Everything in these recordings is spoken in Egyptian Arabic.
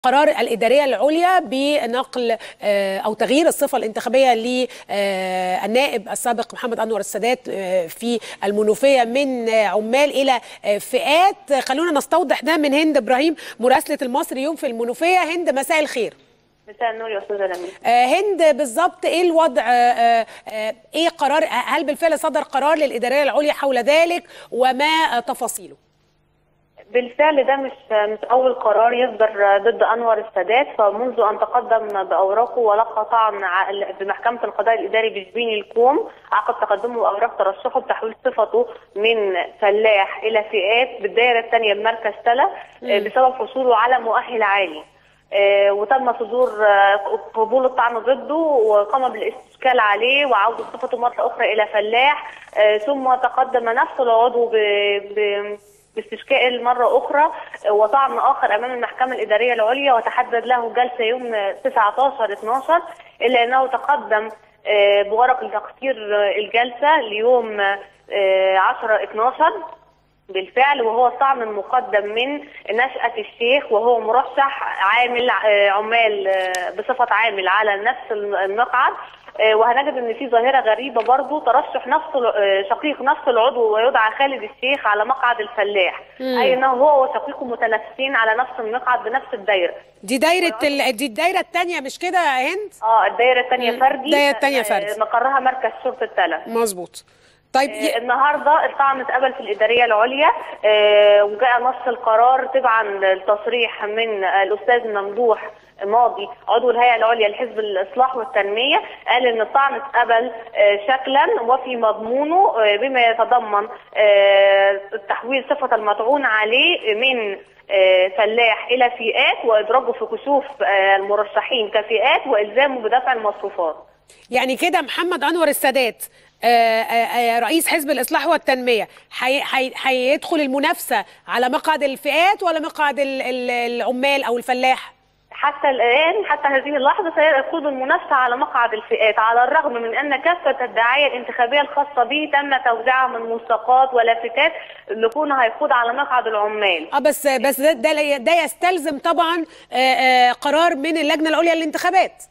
قرار الإدارية العليا بنقل أو تغيير الصفة الانتخابية للنائب السابق محمد أنور السادات في المنوفية من عمال إلى فئات خلونا نستوضح ده من هند إبراهيم مراسلة المصري يوم في المنوفية هند مساء الخير مساء النور يا استاذه لميس هند بالظبط ايه الوضع ايه قرار هل بالفعل صدر قرار للاداريه العليا حول ذلك وما تفاصيله بالفعل ده مش مش اول قرار يصدر ضد انور السادات فمنذ ان تقدم باوراقه ولقى طعن بمحكمه القضاء الاداري بجبين الكوم عقب تقدمه باوراق ترشحه بتحويل صفته من فلاح الى فئات بالدائره الثانيه بمركز تلا بسبب حصوله على مؤهل عالي وتم صدور قبول الطعن ضده وقام بالاستشكال عليه وعوده صفته مره اخرى الى فلاح ثم تقدم نفس العضو ب... ب... باستشكال مرة أخرى وطعن آخر أمام المحكمة الإدارية العليا وتحدد له جلسة يوم 19 12 إلا أنه تقدم بورق لتقصير الجلسة ليوم 10 12 بالفعل وهو الطعن المقدم من نشأة الشيخ وهو مرشح عامل عمال بصفة عامل على نفس المقعد وهنجد ان في ظاهره غريبه برضو ترشح نفس شقيق نفس العضو ويدعى خالد الشيخ على مقعد الفلاح مم. اي انه هو وشقيقه متنافسين على نفس المقعد بنفس الدايره دي دايره ال... دي الدايره الثانيه مش كده يا هند اه الدايره الثانيه فردي الدايره الثانيه فردي مقرها مركز شرطه تلا مظبوط طيب آه النهارده الطعن اتقبل في الاداريه العليا آه وجاء نص القرار تبعا للتصريح من الاستاذ ممدوح ماضي عضو الهيئه العليا لحزب الاصلاح والتنميه قال ان الطعن اتقبل آه شكلا وفي مضمونه آه بما يتضمن آه تحويل صفه المطعون عليه من فلاح الى فئات وادراجه في كشوف المرشحين كفئات والزامه بدفع المصروفات يعني كده محمد انور السادات آآ آآ رئيس حزب الاصلاح والتنميه هيدخل حي... المنافسه على مقعد الفئات ولا مقعد العمال او الفلاح؟ حتى الان حتى هذه اللحظه سيخوض المنافسه على مقعد الفئات على الرغم من ان كافه الدعايه الانتخابيه الخاصه به تم توزيعها من ملصقات ولافتات لكونه هيخوض على مقعد العمال. اه بس بس ده ده, ده يستلزم طبعا آآ قرار من اللجنه العليا للانتخابات.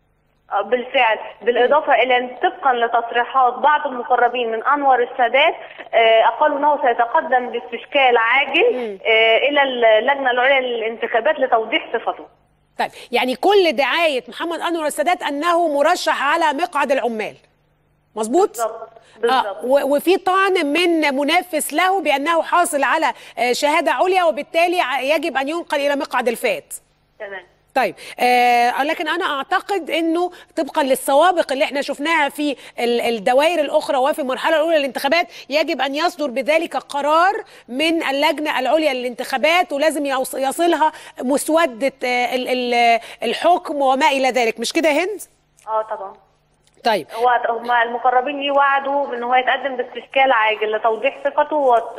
بالفعل بالاضافه الى ان طبقا لتصريحات بعض المقربين من انور السادات قالوا انه سيتقدم باستشكال عاجل الى اللجنه العليا للانتخابات لتوضيح صفته. طيب يعني كل دعايه محمد انور السادات انه مرشح على مقعد العمال. مظبوط؟ بالظبط آه وفي طعن من منافس له بانه حاصل على شهاده عليا وبالتالي يجب ان ينقل الى مقعد الفات. تمام. طيب آه لكن انا اعتقد انه طبقا للسوابق اللي احنا شفناها في الدوائر الاخرى وفي المرحله الاولى للانتخابات يجب ان يصدر بذلك قرار من اللجنه العليا للانتخابات ولازم يصلها مسوده آه الحكم وما الى ذلك مش كده هند؟ اه طبعا طيب هو هم المقربين ليه وعدوا ان هو يتقدم باستشكال عاجل لتوضيح ثقته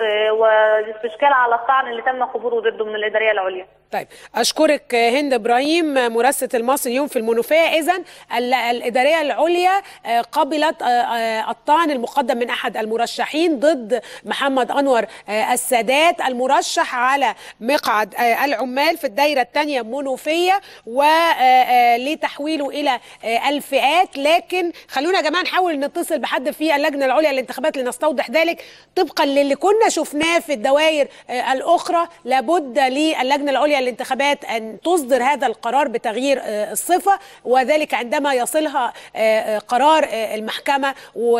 واستشكال على الطعن اللي تم قبوله ضده من الاداريه العليا. طيب اشكرك هند ابراهيم مراسله المصري اليوم في المنوفيه اذا الاداريه العليا قبلت الطعن المقدم من احد المرشحين ضد محمد انور السادات المرشح على مقعد العمال في الدائره الثانيه منوفيه ولتحويله الى الفئات لكن خلونا يا جماعه نحاول نتصل بحد في اللجنه العليا للانتخابات لنستوضح ذلك طبقا للي كنا شفناه في الدوائر الاخرى لابد للجنه العليا للانتخابات ان تصدر هذا القرار بتغيير الصفه وذلك عندما يصلها قرار المحكمه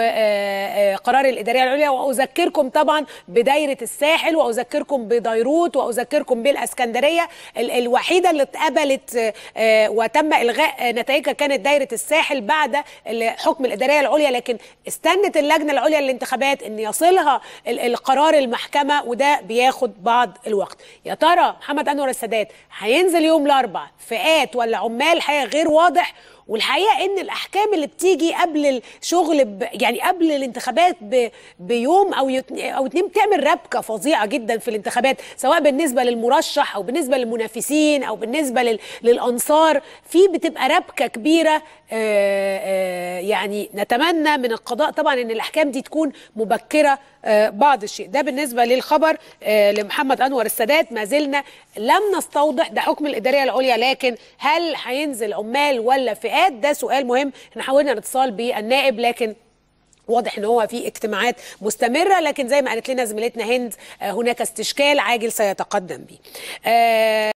وقرار الاداريه العليا واذكركم طبعا بدايره الساحل واذكركم بديروت واذكركم بالاسكندريه الوحيده اللي اتقبلت وتم الغاء نتائجها كانت دايره الساحل بعد حكم الاداريه العليا لكن استنت اللجنه العليا للانتخابات ان يصلها القرار المحكمه وده بياخد بعض الوقت يا ترى محمد انور السادات هينزل يوم الاربعاء فئات ولا عمال حاجه غير واضح والحقيقه ان الاحكام اللي بتيجي قبل الشغل ب يعني قبل الانتخابات ب بيوم او يت او اتنين بتعمل ربكه فظيعه جدا في الانتخابات سواء بالنسبه للمرشح او بالنسبه للمنافسين او بالنسبه لل للانصار في بتبقى ربكه كبيره آآ آآ يعني نتمنى من القضاء طبعا ان الاحكام دي تكون مبكره بعض الشيء ده بالنسبه للخبر لمحمد انور السادات ما زلنا لم نستوضح ده حكم الاداريه العليا لكن هل هينزل عمال ولا فئات ده سؤال مهم احنا حاولنا نتصال بالنائب لكن واضح ان هو في اجتماعات مستمره لكن زي ما قالت لنا زميلتنا هند هناك استشكال عاجل سيتقدم به